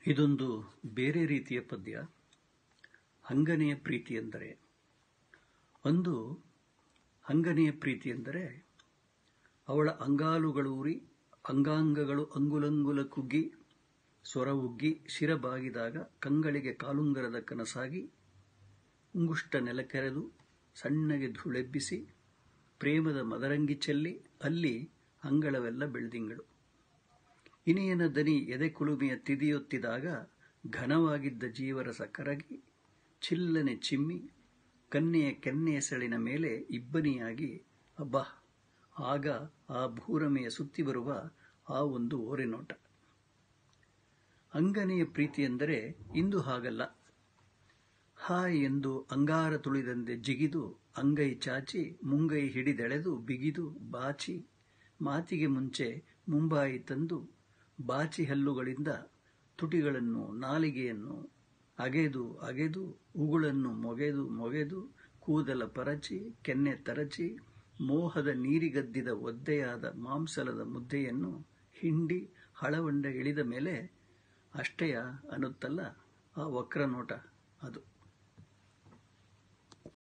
ಇದೊಂದು ಬೇರೆ ರೀತಿಯ ಪದ್ಯ ಹಂಗನೆಯ ಪ್ರೀತಿ ಎಂದರೆ ಒಂದು ಹಂಗನೆಯ ಪ್ರೀತಿ ಎಂದರೆ ಅವಳ ಅಂಗಾಲುಗಳೂರಿ ಅಂಗಾಂಗಗಳು ಅಂಗುಲಂಗುಲ ಕುಗ್ಗಿ ಸ್ವರ ಉಗ್ಗಿ ಶಿರ ಬಾಗಿದಾಗ ಕಂಗಳಿಗೆ ಕಾಲುಂಗರದ ಕನಸಾಗಿ ಉಂಗುಷ್ಟ ನೆಲಕೆರೆದು ಸಣ್ಣಗೆ ಧೂಳೆಬ್ಬಿಸಿ ಪ್ರೇಮದ ಮದರಂಗಿ ಚೆಲ್ಲಿ ಅಲ್ಲಿ ಅಂಗಳವೆಲ್ಲ ಬೆಳ್ದಿಂಗಳು ಇನಿಯನ ದನಿ ಎದೆ ಕುಲುಮೆಯ ತಿದಿಯೊತ್ತಿದಾಗ ಘನವಾಗಿದ್ದ ಜೀವರಸ ಕರಗಿ ಚಿಲ್ಲನೆ ಚಿಮ್ಮಿ ಕನ್ನೆಯ ಕೆನ್ನೆಯ ಸೆಳಿನ ಮೇಲೆ ಇಬ್ಬನಿಯಾಗಿ ಅಬ್ಬಾ ಆಗ ಆ ಭೂರಮೆಯ ಸುತ್ತಿ ಬರುವ ಆ ಒಂದು ಓರೆನೋಟ ಅಂಗನೆಯ ಪ್ರೀತಿ ಎಂದರೆ ಇಂದು ಹಾಗಲ್ಲ ಹಾಯ್ ಎಂದು ಅಂಗಾರ ತುಳಿದಂತೆ ಜಿಗಿದು ಅಂಗೈ ಚಾಚಿ ಮುಂಗೈ ಹಿಡಿದೆಳೆದು ಬಿಗಿದು ಬಾಚಿ ಮಾತಿಗೆ ಮುಂಚೆ ಮುಂಬಾಯಿ ತಂದು ಬಾಚಿ ಹಲ್ಲುಗಳಿಂದ ತುಟಿಗಳನ್ನು ನಾಲಿಗೆಯನ್ನು ಅಗೆದು ಅಗೆದು ಉಗುಳನ್ನು ಮೊಗೆದು ಮೊಗೆದು ಕೂದಲ ಪರಚಿ ಕೆನ್ನೆ ತರಚಿ ಮೋಹದ ನೀರಿಗದ್ದಿದ ಒದ್ದೆಯಾದ ಮಾಂಸಲದ ಮುದ್ದೆಯನ್ನು ಹಿಂಡಿ ಹಳವಂಡ ಇಳಿದ ಮೇಲೆ ಅಷ್ಟೆಯ ಅನ್ನುತ್ತಲ್ಲ ಆ ವಕ್ರ ನೋಟ ಅದು